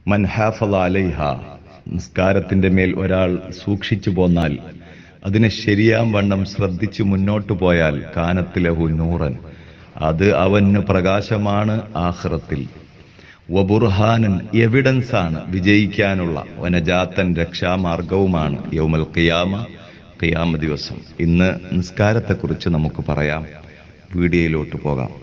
മൻ ഹാഫള അലൈഹ നിസ്കാരത്തിന്റെ മേൽ ഒരാൾ സൂക്ഷിച്ചു പോന്നാൽ അതിനെ ശരിയാം വണ്ണം ശ്രദ്ധിച്ചു മുന്നോട്ടു പോയാൽ കാനത്തിലഹു നൂറൻ അത് അവന് പ്രകാശമാണ് ആഹ്റത്തിൽ വബുർഹാനൻ എവിഡൻസ് ആണ് വിജയിക്കാനുള്ള വനജാത്തൻ രക്ഷാമാർഗവുമാണ് യൗമൽ ഖിയാമ ഖിയാമ ദിവസം ഇന്ന് നിസ്കാരത്തെക്കുറിച്ച് നമുക്ക് പറയാം വീഡിയോയിലോട്ട് പോകാം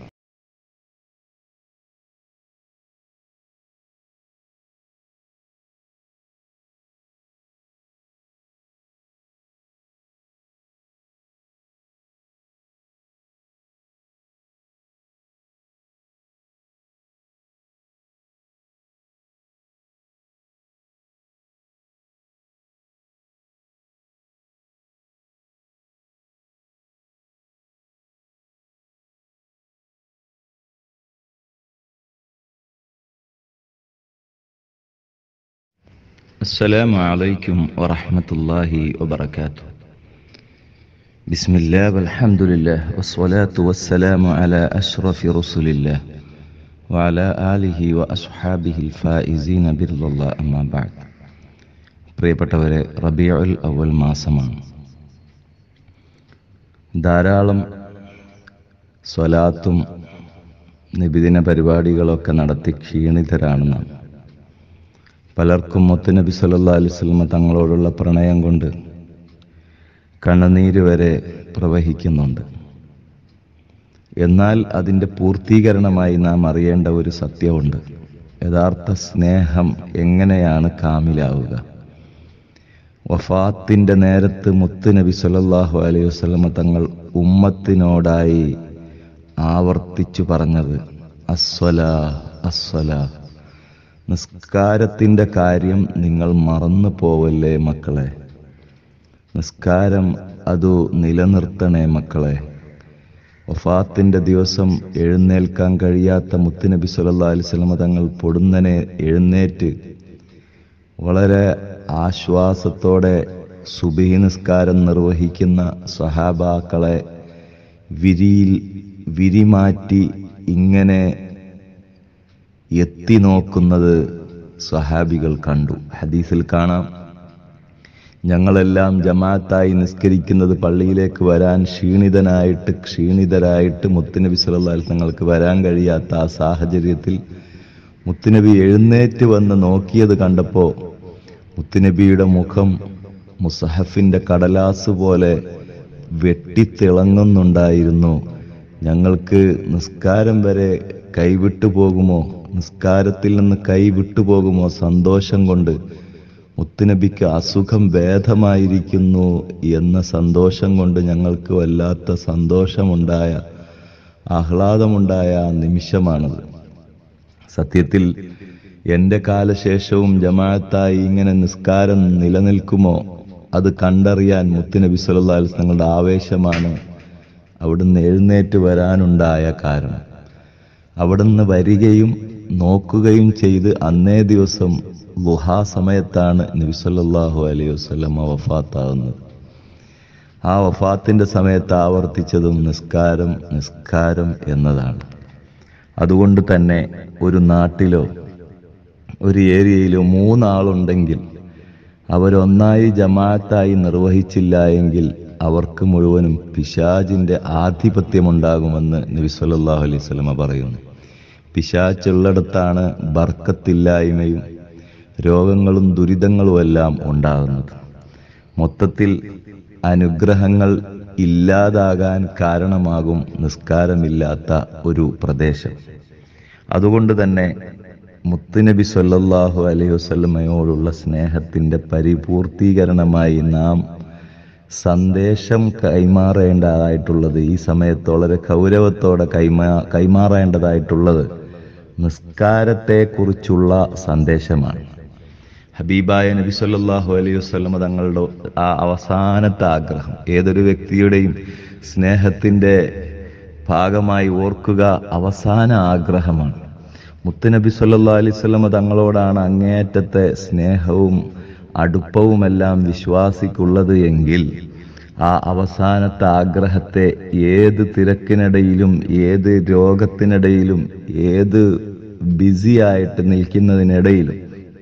السلام عليكم ورحمة الله وبركاته بسم الله والحمد لله والصلاة والسلام على أشرف رسل الله وعلى آله وأصحابه الفائزين برضا الله أما بعد പ്രിയപ്പെട്ടവരെ റബിയുൽ അവൽ മാസമാണ് ധാരാളം സ്വലാത്തും നിബിദിന പരിപാടികളൊക്കെ നടത്തി ക്ഷീണിതരാണ് നാം പലർക്കും മുത്തുനബി സല്ലാ അലുസ്ലമ തങ്ങളോടുള്ള പ്രണയം കൊണ്ട് കണ്ണുനീര് വരെ പ്രവഹിക്കുന്നുണ്ട് എന്നാൽ അതിൻ്റെ പൂർത്തീകരണമായി നാം അറിയേണ്ട ഒരു സത്യമുണ്ട് യഥാർത്ഥ സ്നേഹം എങ്ങനെയാണ് കാമിലാവുക വഫാത്തിൻ്റെ നേരത്ത് മുത്തുനബി സല്ലാഹു അലൈഹി വസ്ലമ തങ്ങൾ ഉമ്മത്തിനോടായി ആവർത്തിച്ചു പറഞ്ഞത് അസ്വലാ അസ്വലാ നിസ്കാരത്തിൻ്റെ കാര്യം നിങ്ങൾ മറന്നു പോവല്ലേ മക്കളെ നിസ്കാരം അതു നിലനിർത്തണേ മക്കളെ വഫാത്തിൻ്റെ ദിവസം എഴുന്നേൽക്കാൻ കഴിയാത്ത മുത്തുനബി സല്ലാ അലിസ്ലമ തങ്ങൾ പൊടുന്നനെ എഴുന്നേറ്റ് വളരെ ആശ്വാസത്തോടെ സുബഹി നിസ്കാരം നിർവഹിക്കുന്ന സഹാബാക്കളെ വിരിയിൽ വിരിമാറ്റി ഇങ്ങനെ എത്തി നോക്കുന്നത് സഹാബികൾ കണ്ടു ഹദീസിൽ കാണാം ഞങ്ങളെല്ലാം ജമാഅത്തായി നിസ്കരിക്കുന്നത് പള്ളിയിലേക്ക് വരാൻ ക്ഷീണിതനായിട്ട് ക്ഷീണിതരായിട്ട് മുത്തുനബി സല്ലല്ലാഹു തങ്ങൾക്ക് വരാൻ കഴിയാത്ത ആ സാഹചര്യത്തിൽ മുത്തുനബി എഴുന്നേറ്റ് വന്ന് നോക്കിയത് കണ്ടപ്പോൾ മുത്തുനബിയുടെ മുഖം മുസഹഫിന്റെ കടലാസ് പോലെ വെട്ടിത്തിളങ്ങുന്നുണ്ടായിരുന്നു ഞങ്ങൾക്ക് നിസ്കാരം വരെ കൈവിട്ടു പോകുമോ നിസ്കാരത്തിൽ നിന്ന് കൈ വിട്ടുപോകുമോ സന്തോഷം കൊണ്ട് മുത്തുനബിക്ക് അസുഖം ഭേദമായിരിക്കുന്നു എന്ന സന്തോഷം കൊണ്ട് ഞങ്ങൾക്ക് വല്ലാത്ത സന്തോഷമുണ്ടായ ആഹ്ലാദമുണ്ടായ ആ നിമിഷമാണത് സത്യത്തിൽ എൻ്റെ കാലശേഷവും ജമാഅത്തായി ഇങ്ങനെ നിസ്കാരം നിലനിൽക്കുമോ അത് കണ്ടറിയാൻ മുത്തുനബി സല്ലല്ലാഹു അലൈഹി തങ്ങളുടെ ആവേശമാണ് അവിടുന്ന് എഴുന്നേറ്റ് വരാനുണ്ടായ കാരണം അവിടുന്ന് വരികയും നോക്കുകയും ചെയ്ത് അന്നേ ദിവസം ലുഹാ സമയത്താണ് നബിസല്ലാഹു അലൈഹി വസ്ലമ വഫാത്താകുന്നത് ആ വഫാത്തിന്റെ സമയത്ത് ആവർത്തിച്ചതും നിസ്കാരം നിസ്കാരം എന്നതാണ് അതുകൊണ്ട് തന്നെ ഒരു നാട്ടിലോ ഒരു ഏരിയയിലോ മൂന്നാളുണ്ടെങ്കിൽ അവരൊന്നായി ജമാഅത്തായി നിർവഹിച്ചില്ല എങ്കിൽ അവർക്ക് മുഴുവനും പിശാജിന്റെ ആധിപത്യമുണ്ടാകുമെന്ന് നബി സല്ലല്ലാഹു അലൈഹി സ്വലമ പറയുന്നു പിശാച്ചുള്ളിടത്താണ് ബർക്കത്തില്ലായ്മയും രോഗങ്ങളും ദുരിതങ്ങളുമെല്ലാം ഉണ്ടാകുന്നത് മൊത്തത്തിൽ അനുഗ്രഹങ്ങൾ ഇല്ലാതാകാൻ കാരണമാകും നിസ്കാരമില്ലാത്ത ഒരു പ്രദേശം അതുകൊണ്ട് തന്നെ മുത്തുനബി സല്ലല്ലാഹു അലൈഹി വസല്ലമയോടുള്ള സ്നേഹത്തിന്റെ പരിപൂർത്തീകരണമായി നാം സന്ദേശം കൈമാറേണ്ടതായിട്ടുള്ളത് ഈ സമയത്ത് വളരെ ഗൗരവത്തോടെ കൈമാ കൈമാറേണ്ടതായിട്ടുള്ളത് നിസ്കാരത്തെക്കുറിച്ചുള്ള സന്ദേശമാണ് ഹബീബായ നബി സല്ലല്ലാഹു അലൈഹി വസല്ലമ തങ്ങളുടെ ആ അവസാനത്തെ ആഗ്രഹം ഏതൊരു വ്യക്തിയുടെയും സ്നേഹത്തിന്റെ ഭാഗമായി ഓർക്കുക അവസാന ആഗ്രഹമാണ് മുത്തുനബി സല്ലാ അലൈവല്ലമ തങ്ങളോടാണ് അങ്ങേയറ്റത്തെ സ്നേഹവും അടുപ്പവുമെല്ലാം വിശ്വാസിക്കുള്ളത് എങ്കിൽ ആ അവസാനത്തെ ആഗ്രഹത്തെ ഏത് തിരക്കിനിടയിലും ഏത് രോഗത്തിനിടയിലും ഏത് ബിസി ആയിട്ട് നിൽക്കുന്നതിനിടയിലും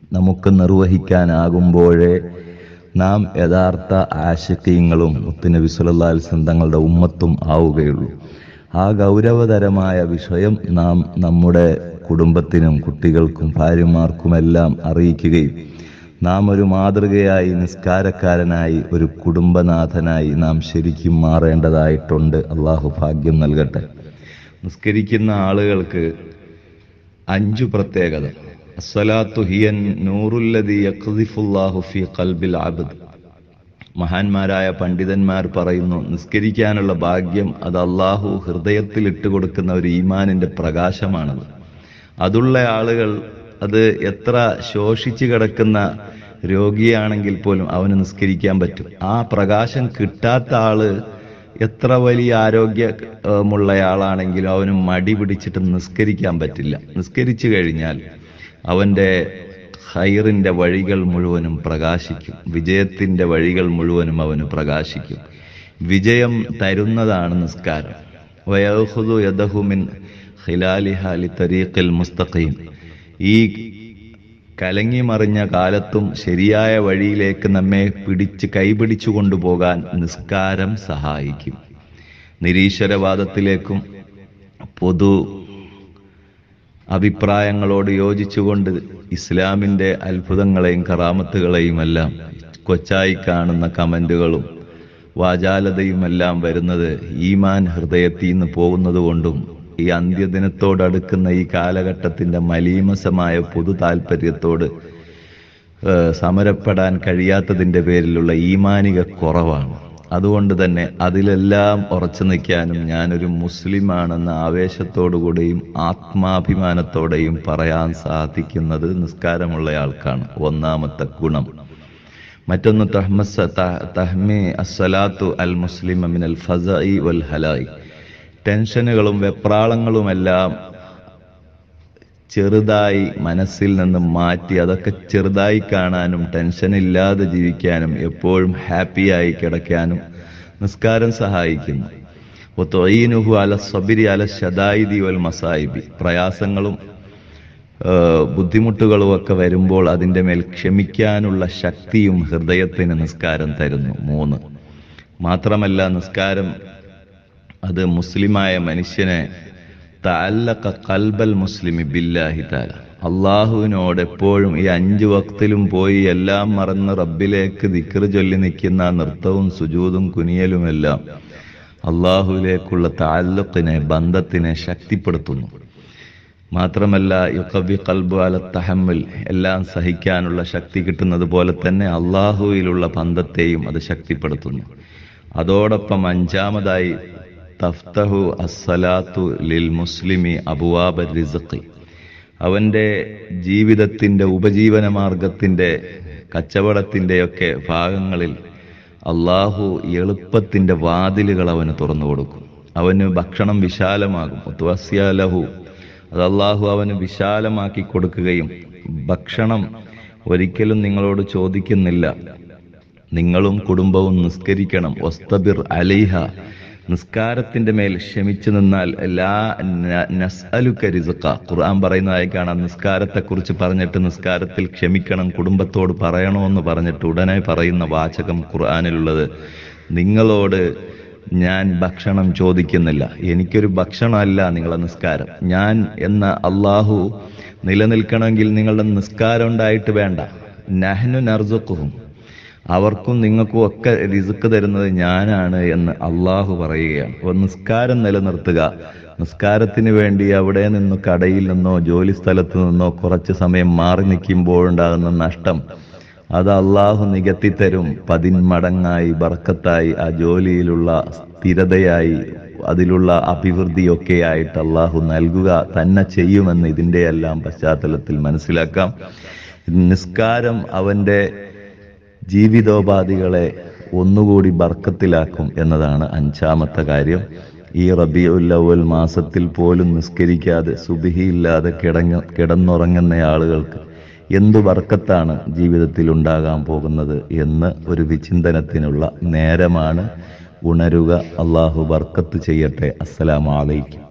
നമുക്ക് നിർവഹിക്കാനാകുമ്പോഴേ നാം യഥാർത്ഥ ആശക്യങ്ങളും മുത്തുനബി സല്ലല്ലാഹു അലൈഹി വസല്ലം തങ്ങളുടെ ഉമ്മത്തും ആവുകയുള്ളൂ ആ ഗൗരവതരമായ വിഷയം നാം നമ്മുടെ കുടുംബത്തിനും കുട്ടികൾക്കും ഭാര്യമാർക്കുമെല്ലാം അറിയിക്കുകയും നാം ഒരു മാതൃകയായി നിസ്കാരക്കാരനായി ഒരു കുടുംബനാഥനായി നാം ശരിക്കും മാറേണ്ടതായിട്ടുണ്ട് അള്ളാഹു ഭാഗ്യം നൽകട്ടെ നിസ്കരിക്കുന്ന ആളുകൾക്ക് അഞ്ചു പ്രത്യേകത അസ്സലാത്തു ഹിയൻ നൂറുല്ലതി യഖ്ദിഫുല്ലാഹു ഫി ഖൽബിൽ അബ്ദ് മഹാന്മാരായ പണ്ഡിതന്മാർ പറയുന്നു നിസ്കരിക്കാനുള്ള ഭാഗ്യം അത് അള്ളാഹു ഹൃദയത്തിൽ ഇട്ടുകൊടുക്കുന്ന ഒരു ഈമാനിന്റെ പ്രകാശമാണത് അതുള്ള ആളുകൾ അത് എത്ര ശോഷിച്ചു കിടക്കുന്ന രോഗിയാണെങ്കിൽ പോലും അവന് നിസ്കരിക്കാൻ പറ്റും ആ പ്രകാശം കിട്ടാത്ത ആള് എത്ര വലിയ ആരോഗ്യമുള്ളയാളാണെങ്കിലും അവന് മടി പിടിച്ചിട്ട് നിസ്കരിക്കാൻ പറ്റില്ല നിസ്കരിച്ചു കഴിഞ്ഞാൽ അവന്റെ ഹൈറിന്റെ വഴികൾ മുഴുവനും പ്രകാശിക്കും വിജയത്തിന്റെ വഴികൾ മുഴുവനും അവന് പ്രകാശിക്കും വിജയം തരുന്നതാണ് നിസ്കാരം വയഹുദു യദഹുമിൻ ഖിലാലിഹാലി തരീഖിൽ മുസ്തഖീം ഈ കലങ്ങി മറിഞ്ഞ കാലത്തും ശരിയായ വഴിയിലേക്ക് നമ്മെ പിടിച്ച് കൈപിടിച്ചു കൊണ്ടുപോകാൻ നിസ്കാരം സഹായിക്കും നിരീശ്വരവാദത്തിലേക്കും പൊതു അഭിപ്രായങ്ങളോട് യോജിച്ചുകൊണ്ട് ഇസ്ലാമിന്റെ അത്ഭുതങ്ങളെയും കറാമത്തുകളെയും എല്ലാം കൊച്ചായി കാണുന്ന കമന്റുകളും വാചാലതയുമെല്ലാം വരുന്നത് ഈമാൻ ഹൃദയത്തിൽ നിന്ന് പോകുന്നത് കൊണ്ടും ഈ അന്ത്യദിനത്തോടടുക്കുന്ന ഈ കാലഘട്ടത്തിന്റെ മലീമസമായ പൊതു താല്പര്യത്തോട് ഏഹ്, സമരപ്പെടാൻ കഴിയാത്തതിന്റെ പേരിലുള്ള ഈമാനിക കുറവാണ് അതുകൊണ്ട് തന്നെ അതിലെല്ലാം ഉറച്ചു നിൽക്കാനും ഞാനൊരു മുസ്ലിമാണെന്ന ആവേശത്തോടുകൂടെയും ആത്മാഭിമാനത്തോടെയും പറയാൻ സാധിക്കുന്നത് നിസ്കാരമുള്ള ആൾക്കാണ് ഒന്നാമത്തെ ഗുണം മറ്റൊന്ന് തഹ്മസ് ത- തഹ്മി അസ്സലാത്തു അൽ മുസ്ലിം മിനൽ ഫസഇ വൽ ഹലായി ടെൻഷനുകളും വെപ്രാളങ്ങളുമെല്ലാം ചെറുതായി മനസ്സിൽ നിന്ന് മാറ്റി അതൊക്കെ ചെറുതായി കാണാനും ടെൻഷൻ ഇല്ലാതെ ജീവിക്കാനും എപ്പോഴും ഹാപ്പിയായി കിടക്കാനും നിസ്കാരം സഹായിക്കുന്നു ഒത്തൊയ്യനുഹു അല സബിരി അല ഷദായിദി വൽ മസായിബി പ്രയാസങ്ങളും ഏഹ്, ബുദ്ധിമുട്ടുകളും ഒക്കെ വരുമ്പോൾ അതിൻ്റെ മേൽ ക്ഷമിക്കാനുള്ള ശക്തിയും ഹൃദയത്തിന് നിസ്കാരം തരുന്നു മൂന്ന് മാത്രമല്ല നിസ്കാരം അത് മുസ്ലിമായ മനുഷ്യനെ തഅല്ലഖ കൽബൽ മുസ്ലിമി ബില്ലാഹി താല അള്ളാഹുവിനോട് എപ്പോഴും ഈ അഞ്ചു വക്തിലും പോയി എല്ലാം മറന്ന് റബ്ബിലേക്ക് ദിക്ർ ചൊല്ലി നിൽക്കുന്ന ആ നൃത്തവും സുജൂതും കുനിയലുമെല്ലാം അള്ളാഹുവിലേക്കുള്ള താല്ലുക്കിനെ ബന്ധത്തിനെ ശക്തിപ്പെടുത്തുന്നു മാത്രമല്ല യുക്കബി കൽബു അല തഹമ്മിൽ എല്ലാം സഹിക്കാനുള്ള ശക്തി കിട്ടുന്നത് പോലെ തന്നെ അള്ളാഹുവിലുള്ള ബന്ധത്തെയും അത് ശക്തിപ്പെടുത്തുന്നു അതോടൊപ്പം അഞ്ചാമതായി തഫ്തഹു അസ്സലാത്തു ലിൽ മുസ്ലിമി അബുവാബ റിസഖി അവന്റെ ജീവിതത്തിന്റെ ഉപജീവന മാർഗത്തിന്റെ കച്ചവടത്തിന്റെയൊക്കെ ഭാഗങ്ങളിൽ അള്ളാഹു എളുപ്പത്തിന്റെ വാതിലുകൾ അവന് തുറന്നു കൊടുക്കും അവന് ഭക്ഷണം വിശാലമാകും ഉത്വസ്യാലഹു അത് അള്ളാഹു അവന് വിശാലമാക്കി കൊടുക്കുകയും ഭക്ഷണം ഒരിക്കലും നിങ്ങളോട് ചോദിക്കുന്നില്ല നിങ്ങളും കുടുംബവും നിസ്കരിക്കണം ഒസ്തബിർ അലൈഹ നിസ്കാരത്തിന്റെ മേൽ ക്ഷമിച്ചു നിന്നാൽ ലാ ന- നസ്അലുക റിസ്ഖ ഖുർആൻ പറയുന്നതായി കാണാം നിസ്കാരത്തെക്കുറിച്ച് പറഞ്ഞിട്ട് നിസ്കാരത്തിൽ ക്ഷമിക്കണം കുടുംബത്തോട് പറയണമെന്ന് പറഞ്ഞിട്ട് ഉടനെ പറയുന്ന വാചകം ഖുർആനിലുള്ളത് നിങ്ങളോട് ഞാൻ ഭക്ഷണം ചോദിക്കുന്നില്ല എനിക്കൊരു ഭക്ഷണമല്ല നിങ്ങളെ നിസ്കാരം ഞാൻ എന്ന അള്ളാഹു നിലനിൽക്കണമെങ്കിൽ നിങ്ങളുടെ നിസ്കാരം ഉണ്ടായിട്ട് വേണ്ട നഹ്നു നർസുഖുഹും അവർക്കും നിങ്ങൾക്കും ഒക്കെ റിസുക്ക് തരുന്നത് ഞാനാണ് എന്ന് അള്ളാഹു പറയുകയാണ് അപ്പോൾ നിസ്കാരം നിലനിർത്തുക നിസ്കാരത്തിന് വേണ്ടി അവിടെ നിന്ന് കടയിൽ നിന്നോ ജോലി സ്ഥലത്ത് നിന്നോ കുറച്ച് സമയം മാറി നിൽക്കുമ്പോഴുണ്ടാകുന്ന നഷ്ടം അത് അള്ളാഹു നികത്തിത്തരും പതിന്മടങ്ങായി ബർക്കത്തായി ആ ജോലിയിലുള്ള സ്ഥിരതയായി അതിലുള്ള അഭിവൃദ്ധിയൊക്കെ ആയിട്ട് അള്ളാഹു നൽകുക തന്നെ ചെയ്യുമെന്ന് ഇതിന്റെ എല്ലാം പശ്ചാത്തലത്തിൽ മനസ്സിലാക്കാം നിസ്കാരം അവന്റെ ജീവിതോപാധികളെ ഒന്നുകൂടി ബർക്കത്തിലാക്കും എന്നതാണ് അഞ്ചാമത്തെ കാര്യം ഈ റബിയുല്ലവൽ മാസത്തിൽ പോലും നിസ്കരിക്കാതെ സുബിഹിയില്ലാതെ കിടങ്ങ കിടന്നുറങ്ങുന്ന ആളുകൾക്ക് എന്തു ബർക്കത്താണ് ജീവിതത്തിൽ ഉണ്ടാകാൻ പോകുന്നത് എന്ന് ഒരു വിചിന്തനത്തിനുള്ള നേരമാണ് ഉണരുക അള്ളാഹു ബർക്കത്ത് ചെയ്യട്ടെ അസ്സലാമു അലൈക്കും